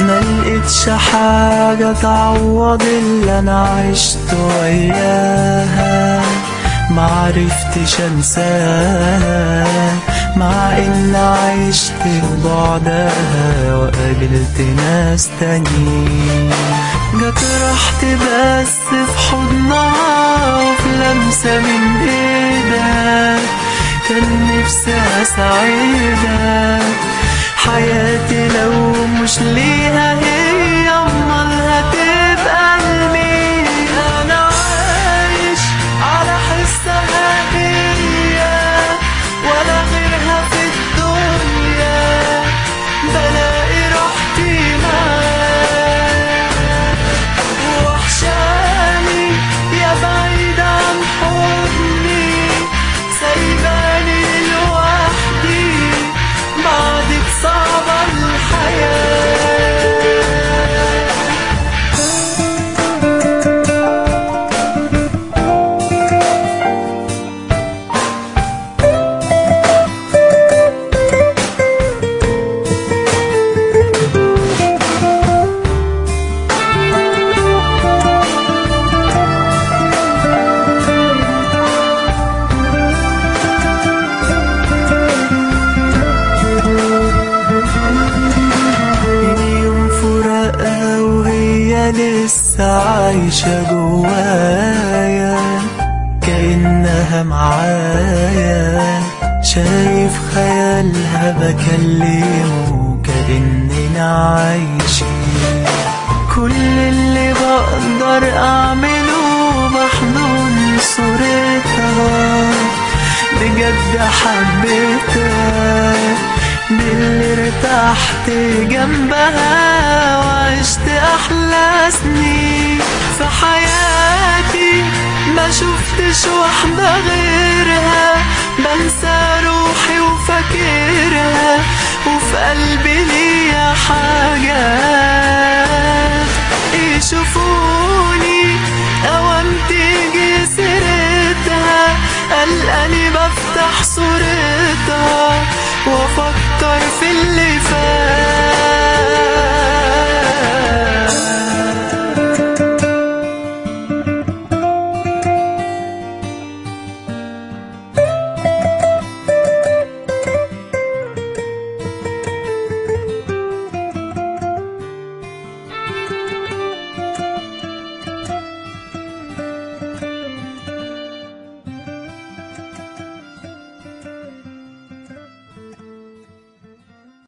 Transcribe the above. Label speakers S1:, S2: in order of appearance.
S1: ملقتش حاجة تعوض اللي انا عشت وياها معرفتش انساها مع ان عشت بعدها وقابلت ناس تانيين جت رحت بس في حضنها وفي لمسة من ايدها كان نفسي اسعدها حياتي لو مش ليها هي امال هتبقى لمين انا عايش على حسها هي ولا غيرها في الدنيا بلاقي راحتي معاها وحشاني يا بعيد عن حضني سايباني لوحدي بعدك صعبة الحياة من يوم فراقها وهي لسه عايشة جوايا كأنها معايا شايف خيالها بكلمه كأننا عايشين كل اللي بقدر أعمله بحضن صورتها بجد حبيتها باللي ارتحت جنبها وعشت احلى سنين في حياتي ما شفتش واحدة غيرها بنسى روحي وفاكرها وفي قلبي ليا حاجات يشوفوني اوام تيجي سيرتها قلقاني بفتح صورتها وافكر في اللي